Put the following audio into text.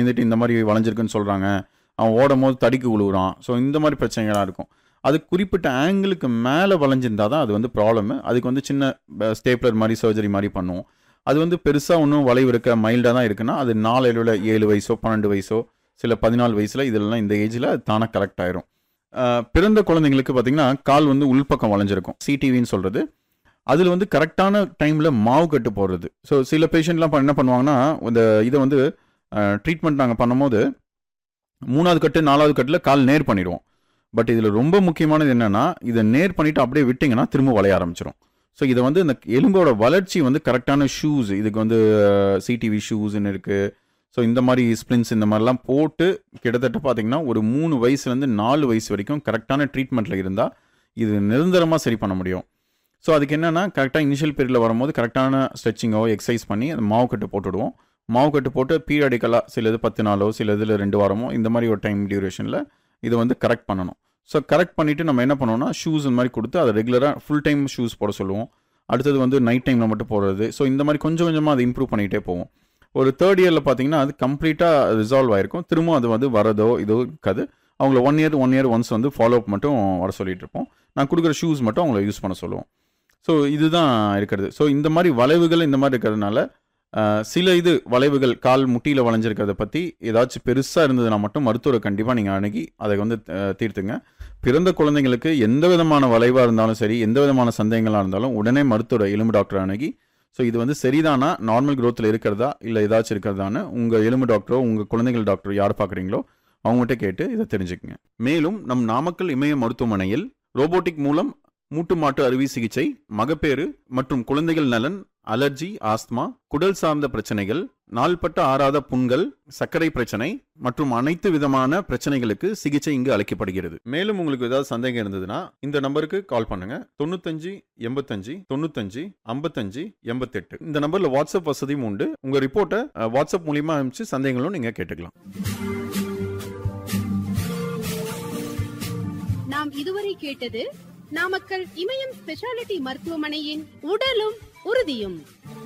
விழுந்துட்டு இந்த மாதிரி வளைஞ்சிருக்குன்னு சொல்கிறாங்க அவன் ஓடும் போது தடிக்கு விழுவுறான் ஸோ இந்த மாதிரி பிரச்சனைகளாக இருக்கும் அது குறிப்பிட்ட ஆங்கிளுக்கு மேலே வளைஞ்சிருந்தா தான் அது வந்து ப்ராப்ளம் அதுக்கு வந்து சின்ன ஸ்டேப்லர் மாதிரி சர்ஜரி மாதிரி பண்ணுவோம் அது வந்து பெருசாக ஒன்றும் வளைவு இருக்க மைல்டாக தான் இருக்குன்னா அது நாளையில ஏழு வயசோ பன்னெண்டு வயசோ சில பதினாலு வயசில் இதெல்லாம் இந்த ஏஜில் அது தானாக கரெக்ட் ஆயிரும் அஹ் பிறந்த குழந்தைங்களுக்கு பார்த்தீங்கன்னா கால் வந்து உள்பக்கம் வளைஞ்சிருக்கும் சிடிவின்னு சொல்கிறது அதில் வந்து கரெக்டான டைமில் மாவு கட்டு போடுறது ஸோ சில பேஷண்ட்லாம் என்ன பண்ணுவாங்கன்னா இந்த இதை வந்து ட்ரீட்மெண்ட் நாங்கள் பண்ணும்போது மூணாவது கட்டு நாலாவது கட்டில் கால் நேர் பண்ணிடுவோம் பட் இதில் ரொம்ப முக்கியமானது என்னென்னா இதை நேர் பண்ணிவிட்டு அப்படியே விட்டிங்கன்னா திரும்ப வளைய ஆரம்பிச்சிடும் ஸோ இதை வந்து இந்த எலும்போட வளர்ச்சி வந்து கரெக்டான ஷூஸ் இதுக்கு வந்து சிடிவி ஷூஸ்ன்னு இருக்குது ஸோ இந்த மாதிரி ஸ்ப்ளின்ஸ் இந்த மாதிரிலாம் போட்டு கிட்டத்தட்ட பார்த்தீங்கன்னா ஒரு மூணு வயசுலேருந்து நாலு வயசு வரைக்கும் கரெக்டான ட்ரீட்மெண்ட்டில் இருந்தால் இது நிரந்தரமாக சரி பண்ண முடியும் ஸோ அதுக்கு என்னென்னா கரெக்டாக இனிஷியல் பீரியடில் வரும்போது கரெக்டான ஸ்ட்ரெச்சிங்கோ எக்ஸசைஸ் பண்ணி அந்த மாவு கட்டு போட்டுவிடுவோம் மாவு கட்டு போட்டு பீரியடிக்கலாக சில இது பத்து நாளோ சில இதில் ரெண்டு வாரமோ இந்த மாதிரி ஒரு டைம் டியூரேஷனில் இதை வந்து கரெக்ட் பண்ணணும் ஸோ கரெக்ட் பண்ணிவிட்டு நம்ம என்ன பண்ணுவோம்னா ஷூஸ் இந்த மாதிரி கொடுத்து அதை ரெகுலராக ஃபுல் டைம் ஷூஸ் போட சொல்லுவோம் அடுத்தது வந்து நைட் டைமில் மட்டும் போடுறது ஸோ இந்த மாதிரி கொஞ்சம் கொஞ்சமாக அதை இம்ப்ரூவ் பண்ணிகிட்டே போவோம் ஒரு தேர்ட் இயரில் பார்த்தீங்கன்னா அது கம்ப்ளீட்டாக ரிசால்வ் ஆயிருக்கும் திரும்ப அது வந்து வரதோ இதோ இருக்காது அவங்கள one year one year once வந்து ஃபாலோ அப் மட்டும் வர சொல்லிட்டு இருப்போம் நான் கொடுக்குற ஷூஸ் மட்டும் அவங்கள யூஸ் பண்ண சொல்லுவோம் ஸோ இதுதான் இருக்கிறது ஸோ இந்த மாதிரி வளைவுகள் இந்த மாதிரி இருக்கிறதுனால அஹ், சில இது வளைவுகள் கால் முட்டியில் வளைஞ்சிருக்கிறத பற்றி ஏதாச்சும் பெருசாக இருந்ததுன்னா மட்டும் மருத்துவரை கண்டிப்பாக நீங்கள் அணுகி அதை வந்து அஹ், தீர்த்துங்க பிறந்த குழந்தைங்களுக்கு எந்த விதமான வளைவாக இருந்தாலும் சரி எந்த விதமான சந்தேகங்களாக இருந்தாலும் உடனே மருத்துவரை எலும்பு டாக்டர் அணுகி ஸோ இது வந்து சரிதானா நார்மல் growthல இருக்கிறதா இல்லை ஏதாச்சும் இருக்கிறதான்னு உங்கள் எலும்பு டாக்டரோ உங்கள் குழந்தைகள் டாக்டரோ யார் பார்க்குறீங்களோ அவங்ககிட்ட கேட்டு இதை தெரிஞ்சுக்கங்க மேலும் நம் நாமக்கல் இமய மருத்துவமனையில் ரோபோட்டிக் மூலம் மூட்டு மாட்டு அறுவை சிகிச்சை மகப்பேறு மற்றும் குழந்தைகள் நலன் அலர்ஜி ஆஸ்துமா குடல் சார்ந்த பிரச்சனைகள் நாள்பட்ட ஆறாத புண்கள் சர்க்கரை பிரச்சனை மற்றும் அனைத்து விதமான பிரச்சனைகளுக்கு சிகிச்சை இங்கு அளிக்கப்படுகிறது மேலும் உங்களுக்கு ஏதாவது சந்தேகம் இருந்ததுன்னா இந்த நம்பருக்கு கால் பண்ணுங்க தொண்ணூத்தஞ்சு எண்பத்தஞ்சு தொண்ணூத்தஞ்சு ஐம்பத்தஞ்சு எண்பத்தெட்டு இந்த நம்பர்ல வாட்ஸ்அப் வசதியும் உண்டு உங்க ரிப்போர்ட்டை அஹ், வாட்ஸ்அப் மூலியமா அனுப்பிச்சு சந்தேகங்களும் நீங்க கேட்டுக்கலாம் நாம் இதுவரை கேட்டது நாமக்கல் இமயம் ஸ்பெஷாலிட்டி மருத்துவமனையின் உடலும் உறுதியும்